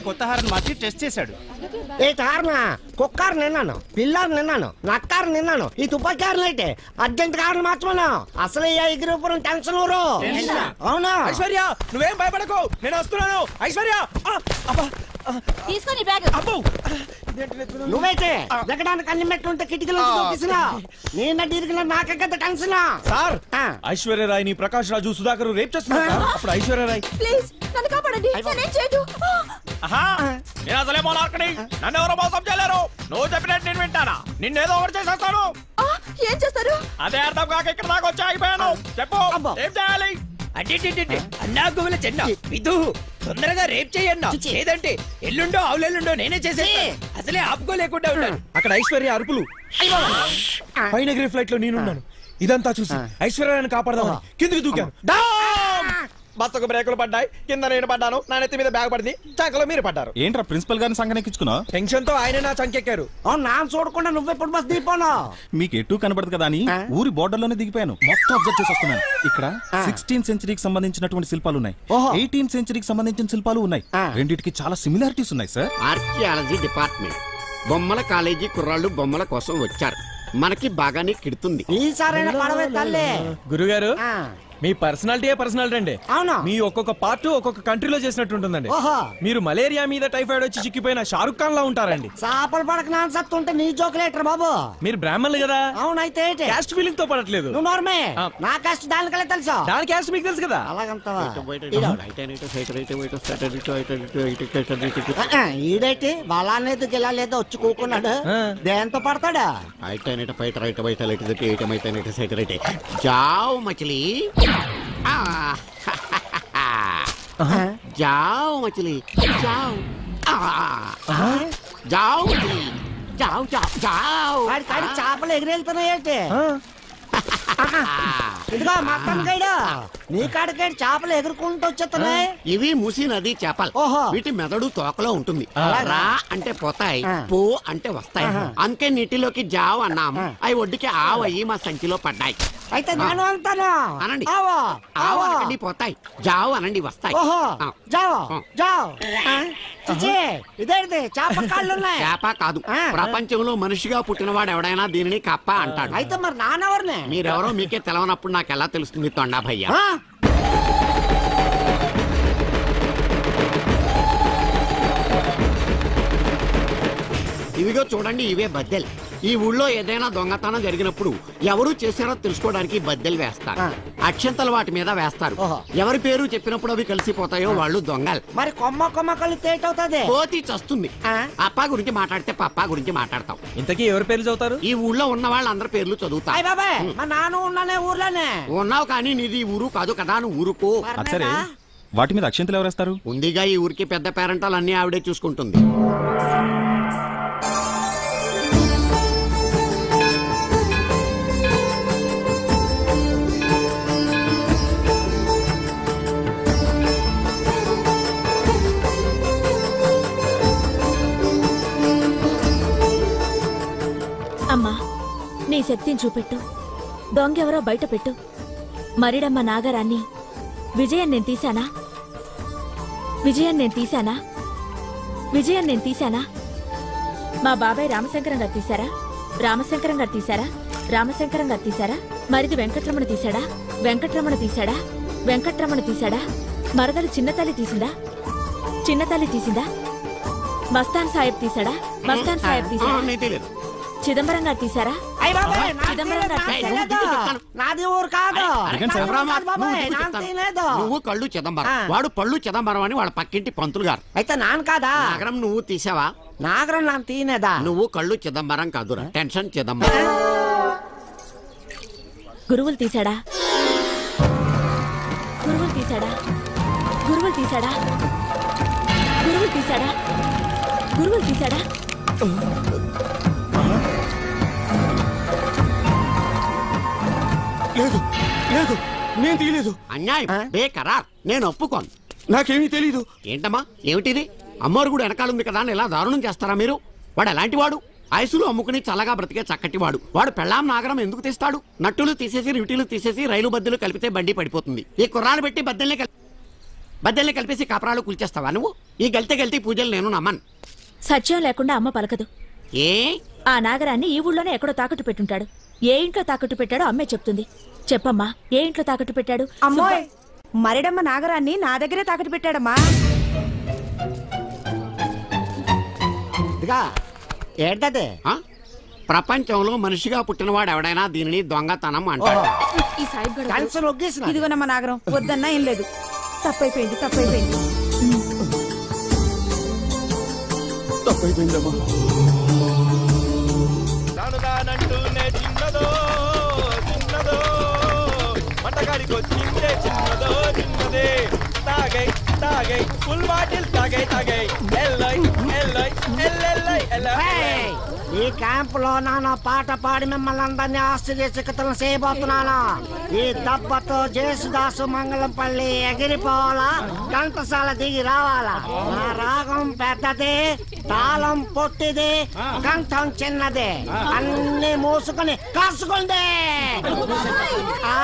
కొత్త హారన్ మార్చి టెస్ట్ చేశాడు ఏ కారణ కుక్కారు నిన్నాను పిల్లారు నిన్నాను నక్కారు నిన్నాను ఈ తుపాకారు అయితే అర్జెంట్ కారణం మార్చమను అసలు ఈ ఎగిరిపురం టెన్షన్ ఊరు అవునా ఐశ్వర్య నువ్వేం భయపడకు నేను వస్తున్నాను ఐశ్వర్య ఆ, అబ్బా తీసుకొని బ్యాగ్ అబ్బో నువ్వైతే దిగడానికి అన్ని మెట్లు ఉంటే కిటికీలో చూపిస్తున్నా నేను ఇరిగిన నాకే కదా టెన్షన్ సార్ ఆ. ఐశ్వర్య రాయ్ ని ప్రకాష్ రాజు సుధాకర్ రేప్ చేస్తున్నారు సార్. అప్పుడు ఐశ్వర్య రాయ్ ప్లీజ్ నన్ను కాపాడండి నేనేం చేయదు ఆహా నేను అసలే మోనార్కని నన్ను ఎవరో మోసం చేయలేరు నువ్వు చెప్పినట్టు నేను వింటానా నిన్నేదో ఒకటి చేసేస్తాను ఏం చేస్తారు అదే అర్థం కాక ఇక్కడ దాకా వచ్చి ఆగిపోయాను చెప్పు అబ్బో. ఏం చేయాలి అడ్డి అన్నా గువ్వల చెన్న విధు తొందరగా రేప్ చేయన్నా లేదంటే ఎల్లుండో ఆవులెల్లుండో నేనే చేసేస్తాను అసలే ఆపుకోలేకుండా ఉన్నాను అక్కడ ఐశ్వర్య అరుపులు పైన ఎగిరే ఫ్లైట్ లో నేనున్నాను ఇదంతా చూసి ఐశ్వర్యాన్ని కాపాడదామని కిందికి దూకాను డామ్! బస్సుకు బ్రేకులు పడ్డాయి కింద నేను పడ్డాను నా నెత్తి మీద బ్యాగ్ పడింది చంకలో మీరు పడ్డారు ఏంట్రా ప్రిన్సిపల్ గారిని సంగనెక్కించుకున్నావు టెన్షన్ తో ఆయన నా చంకెక్కారు అవును నాన్న చూడకుండా నువ్వెప్పుడు బస్ దిగిపోను మీకు ఎటు కనబడదు కదా అని ఆ? ఊరి బోర్డర్ లోనే దిగిపోయాను మొత్తం అబ్జర్వ్ చేసి వస్తున్నాను ఇక్కడ సిక్స్టీన్ సెంచరీకి సంబంధించినటువంటి శిల్పాలు ఉన్నాయి ఓహో. ఎయిటీన్ సెంచరీకి సంబంధించిన శిల్పాలు ఉన్నాయి ఆ. రెండింటికి చాలా సిమిలారిటీస్ ఉన్నాయి సార్ ఆర్కియాలజీ డిపార్ట్మెంట్ బొమ్మల కాలేజీ కుర్రాళ్ళు బొమ్మల కోసం వచ్చారు మనకి బాగానే కిడుతుంది ఈసారైనా పడవే తల్లి గురుగారు ఆ. మీ పర్సనాలిటీ పర్సనాలిటీ అండి అవునా మీ ఒక్కొక్క పార్ట్ ఒక్కొక్క కంట్రీలో చేసినట్టు ఉంటుందండి ఓహో మీరు మలేరియా మీద టైఫాయిడ్ వచ్చి చిక్కిపోయిన షారుఖ్ ఖాన్ లా ఉంటారండి చేపలు పడక నాన్న సత్తుంటే నీ జోకులేటర్ బాబు మీరు బ్రాహ్మణులు కదా అవునైతే ఏంటి? క్యాస్ట్ ఫీలింగ్ తో పడట్లేదు నువ్వు నోర్మే ఆ. నా కష్ట దానికలే తెలుసా దాని క్యాస్ట్ మీకు తెలుసు కదా అలాగంతవా ఐటైనట ఈడైతే బలానేది గిలాలేదో వచ్చి కూకున్నాడు ఆ. దేంతో పడతాడా ఫైట్ రైట్ బయట లైట్ దిట్టి ఐటమ్ అయితేనట సైట్ రైట్ జావ్ మచిలి ఆ. జావ్ మచిలి జావ్ ఆ. జావ్ మచిలి జావ్ జావ్ జావ్ వాడి కాడి చేపలు ఎగిరెళ్తున్నాయేంటి ఆ, ఇదిగో మొత్తం గైడు నీ కాడికాడి చేపలు ఎగురుకుంటూ వచ్చేస్తున్నాయి ఇవి మూసి నది చేపలు ఓహో. వీటి మెదడు తోకలో ఉంటుంది రా అంటే పోతాయి ఆ. పో అంటే వస్తాయి అందుకే నీటిలోకి జావ్ అన్నాం అవి ఒడ్డుకి ఆవయ్యి మా సంచిలో పడ్డాయి అయితే నేను అంటాను అనండి. ఆవో ఆవు ఆవో అనకండి పోతాయి జావ్ అనండి వస్తాయి ఓహో ఆ. జావో ఆ. జావ్ చిచి ఇదేంటి చేప కాళ్ళు ఉన్నాయి చేప కాదు ఆ. ప్రపంచంలో మనిషిగా పుట్టినవాడు ఎవడైనా దీనిని కప్ప అంటాడు అయితే మరి నానెవరిని మీరెవరో మీకే తెలవనప్పుడు నాకు ఎలా తెలుస్తుంది తొండా భయ్య ఆ? ఇవిగో చూడండి ఇవే బద్దెలు ఈ ఊళ్ళో ఏదైనా దొంగతనం జరిగినప్పుడు ఎవరు చేశారో తెలుసుకోవడానికి బద్దెలు వేస్తారు ఆ. అక్షంతలు వాటి మీద వేస్తారు ఓహో. ఎవరి పేరు చెప్పినప్పుడు అవి కలిసిపోతాయో వాళ్ళు దొంగలు మరి కొమ్మ కొమ్మ కలిస్తే ఏటవుతుంది కోతి చస్తుంది ఆ? అప్పా గురించి మాట్లాడితే పప్పా గురించి మాట్లాడతాం ఇంతకీ ఎవరి పేర్లు చదువుతారు ఈ ఊళ్ళో ఉన్న వాళ్ళందరి పేర్లు చదువుతా అయ్య బాబాయ్ మా నాన్న ఉన్నానే ఊర్లోనే ఉన్నావు కానీ నీది ఈ ఊరు కాదు కదా నువ్వు ఊరుకో అది సరే పర్లేదా? వాటి మీద అక్షంతలు ఎవరేస్తారు ఉందిగా ఈ ఊరికి పెద్ద పేరెంటాలు అన్ని ఆవిడే చూసుకుంటుంది అమ్మా నీ శక్తిని చూపెట్టు దొంగెవరో బయట పెట్టు మరిడమ్మ నాగరాన్ని విజయం నేను తీశానా విజయం నేను తీశానా విజయం నేను తీశానా మా బాబాయ్ రామశంకరం గారు తీశారా రామశంకరం గారు తీశారా రామశంకరం గారు తీశారా మరిది వెంకట్రమణ తీశాడా వెంకట్రమణ తీశాడా వెంకట్రమణ తీశాడా మరదలు చిన్నతల్లి తీసిందా చిన్నతల్లి తీసిందా మస్తాన్ సాహెబ్ తీశాడా మస్తాన్ సాహెబ్ ఆ, తీశాడా నీకు తెలియదు చిదంబరం గారు తీశారా అయ్య బాబాయ్ నా చిదంబరం గారు తీయలేదు, తీశారా? తీయలేదు. చెప్తాను. నాది ఊరు కాదు అడగండి సార్. నాది ఊరు కాదు నువ్వు బాబాయ్, దిక్కు నాన్న చెప్తాను. తీయలేదు. నువ్వు కళ్ళు చిదంబరం ఆ. వాడు పళ్ళు చిదంబరం అని వాళ్ళ పక్కింటి పంతులు గారు అయితే నాన్న కాదా నగరం నువ్వు తీసావా నాగరం నాన్న తీయనేదా నువ్వు కళ్ళు చిదంబరం కాదురా టెన్షన్ చిదంబరం గురువులు తీశాడా గురువులు తీశాడా గురువులు తీశాడా గురువులు తీశాడా గురువులు తీశాడా లేదు లేదు నేను తీయలేదు అన్యాయం ఆ? బేకరార్ నేను ఒప్పుకోను నాకేమీ తెలీదు ఏంటమ్మా ఏమిటిది అమ్మవారు కూడా వెనకాలంది కదా అని ఇలా దారుణం చేస్తారా మీరు వాడు ఎలాంటి వాడు ఐసులు అమ్ముకుని చల్లగా బ్రతికే చక్కటి వాడు వాడు పెళ్ళాం నాగరం ఎందుకు తీస్తాడు నట్టులు తీసేసి రిటీలు తీసేసి రైలు బద్దెలు కలిపితే బండి పడిపోతుంది ఈ కుర్రాలు పెట్టి బద్దెల్ని కలిపి బద్దెల్ని కలిపేసి కాపరాలు కూల్చేస్తావా నువ్వు ఈ గల్తే గల్తీ పూజలు నేను నమ్మను సత్యం లేకుండా అమ్మ పలకదు ఏ ఆ నాగరాన్ని ఈ ఊళ్ళోనే ఎక్కడో తాకట్టు పెట్టుంటాడు ఏ ఇంట్లో తాకట్టు పెట్టాడో అమ్మే చెప్తుంది చెప్పమ్మా ఏ ఇంట్లో తాకట్టు పెట్టాడు అమ్మోయ్ మరిడమ్మ నాగరాన్ని నా దగ్గరే తాకట్టు పెట్టాడమ్మా ఇదిగా ఏంటది ఆ? ప్రపంచంలో మనిషిగా పుట్టినవాడు ఎవడైనా దీనిని దొంగతనం అంటాడు టెన్షన్ ఒగ్గేసిన ఇదిగోనమ్మ నాగరం వద్దన్నా ఏం లేదు తప్పైపోయింది తప్పైపోయింది దానంటూనే చిన్నదో చిన్నదో మంటగాడికి వచ్చిందే చిన్నదో చిన్నదే తాగై తాగై ఫుల్ బాటిల్ తాగై తాగై ఎల్లై ఎల్లై ఎల్లెల్లై ఎల్లై ఈ క్యాంప్ లో నాన్న పాట పాడి మిమ్మల్ని అందరినీ ఆశ్చర్యచకితులను చేయబోతున్నాను ఈ దెబ్బతో జేసుదాసు మంగళంపల్లి ఎగిరిపోవాలా ఘంటసాల దిగి రావాలా నా రాగం పెద్దది తాళం పొట్టిది కంఠం చిన్నది అన్ని మూసుకొని కాసుకుంది ఆ!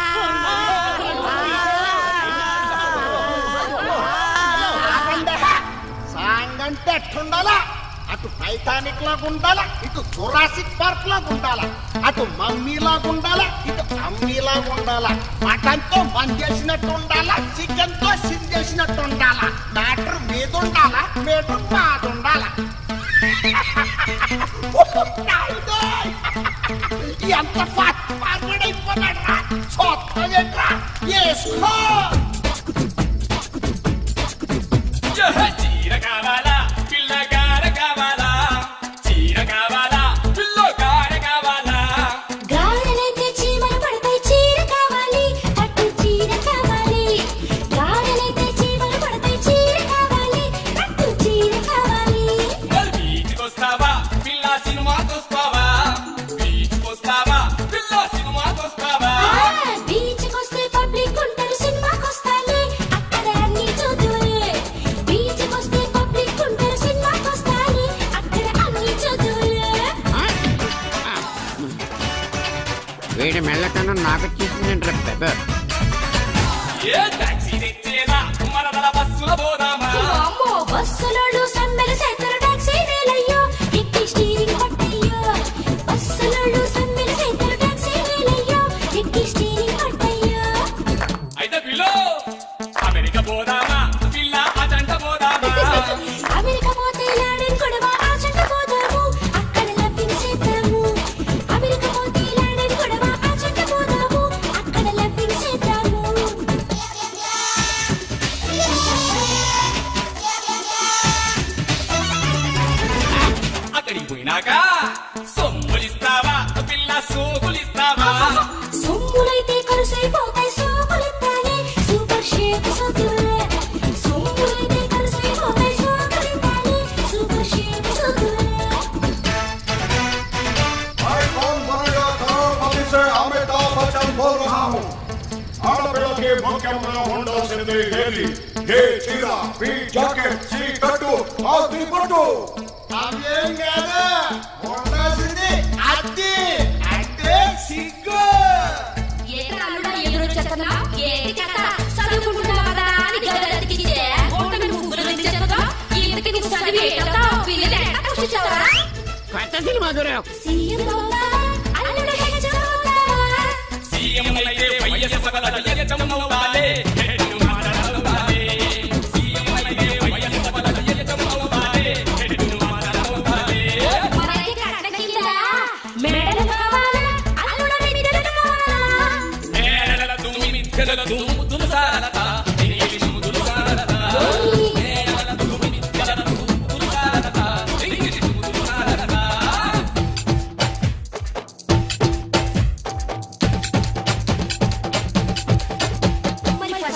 సాంగ్ అంటే ఎట్టుండాలా అటు టైటానిక్ లాగా ఉండాలా ఇటు జురాసిక్ పార్క్ లాగా ఉండాలా అటు మమ్మీ లాగా ఉండాలా ఇటు అమ్మీ లాగా ఉండాలా మటన్ తో బంద్ చేసినట్టు ఉండాలా చికెన్ తో సిన్ చేసినట్టు ఉండాలా మ్యాటర్ మీద ఉండాలా మీటర్ బాధ ఉండాలా ఎంత ఫాస్ట్ ఫార్వర్డ్ అయిపోతాడు రా చూస్తావేంట్రా వేసుకో చీర కావాలా పిల్లగార కావాలా చీర కావాలా పిల్లగార కావాలా గారెలైతే చీమలు పడతాయి చీర కావాలి పట్టు చీర కావాలి గారెలైతే చీమలు పడతాయి చీర కావాలి పట్టు చీర కావాలి బీచ్కొస్తావా పిల్ల సినిమాకొస్తావా బీచ్కొస్తావా పిల్ల సినిమాకొస్తావా బీచ్కొస్తే పబ్లిక్ ఉంటారు సినిమాకొస్తాలే అక్కడ అన్ని చదువులే బీచ్కొస్తే పబ్లిక్ ఉంటారు సినిమాకొస్తాలే అక్కడ అన్ని చదువులే వీడి మెల్లకన్నా నాకు చూసిందంటే పెద్ద ఏ టాక్సీ తెచ్చేదా మనదల బస్సుల పోదామా అమ్మో బస్సులోడు సమ్మెల సేతర టాక్సీ వేలయ్యో ఎక్కి స్టీరింగ్ పట్టయ్యో బస్సులోడు సమ్మెల సేతర టాక్సీ వేలయ్యో ఎక్కి స్టీరింగ్ పట్టయ్యో అయితే పిల్లో అమెరికా పోదామా పిల్ల అజంట పోదామా అమెరికా పోతే లండన్ కూడా ఆ చెట్టు పోదాము అక్కడ లవ్వింగ్ చేద్దాము అమెరికా పోతే లండన్ కూడా ఆ చెట్టు పోదాము అక్కడ లవ్వింగ్ చేద్దాము అక్కడికి పోయినాక సొమ్ములిస్తావా పిల్ల సోకులిస్తావా సొమ్ములైతే కరుసైపోతాయి సోకులెత్తాలి సూపర్ షేప్ సొద్దులే సొమ్ములైతే కరుసైపోతాయి సోకులెత్తాలి సూపర్ షేప్ సొద్దులే मैं कौन बनेगा करोड़पति से अमिताभ बच्चन बोल रहा हूँ ఆడపిల్లకి ముఖ్యంగా ఉండాల్సింది ఏది ఏ చీర బి జాకెట్ సి కట్టు ఆ దిపట్టు అవేం కాదు ఉండాల్సింది అద్దె అంటే సిగ్గు ఏకరాలుడా ఎదురొచ్చేస్తున్నా ఏంటి కథ చదువుకుంటున్నావు కదా అని గదతికితే ఓటమి ముగ్గురు తెచ్చేస్తుందా ఇంతకి నీకు చదివి ఏటా పిల్లలు ఎట్లా పుష్టించావా కొత్త సినిమా దొరక సీఎం అవుతావా అల్లుడు హెచ్చవుతావా సీఎం అయితే వయస్సు సకల యజమవుతాలే హెడ్డు మాటలవుతాలే సీఎం అయితే వయస్సు సకల యజమవుతాలే హెడ్డు మాటలవుతాలే మనకి కట్ట కింద మేడలు కావాలా అల్లుడ మిద్దెలు కావాలా మేడల దుమ్మి మిద్దెల దుమ్ము దులుసారలత ఇంగ్లీషు దులుసారలత మేడల దుమ్మి మిద్దెల దుమ్ము దులుసారలత ఇంగ్లీషు దులుసారలత మరి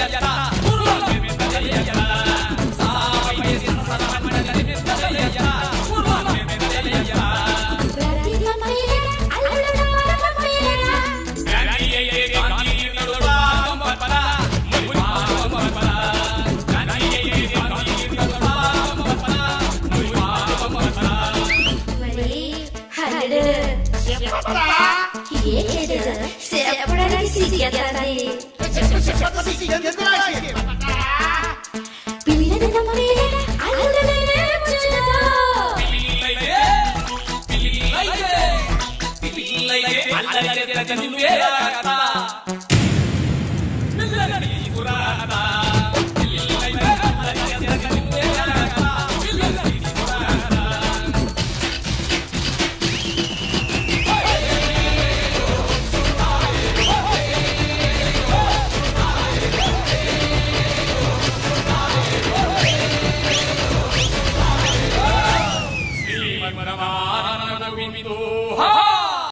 చెప్పడానికి సిగ్గేస్తుంది. పిల్లల నమ్మవేల అల్లుడనే ముచ్చట. అల్లరి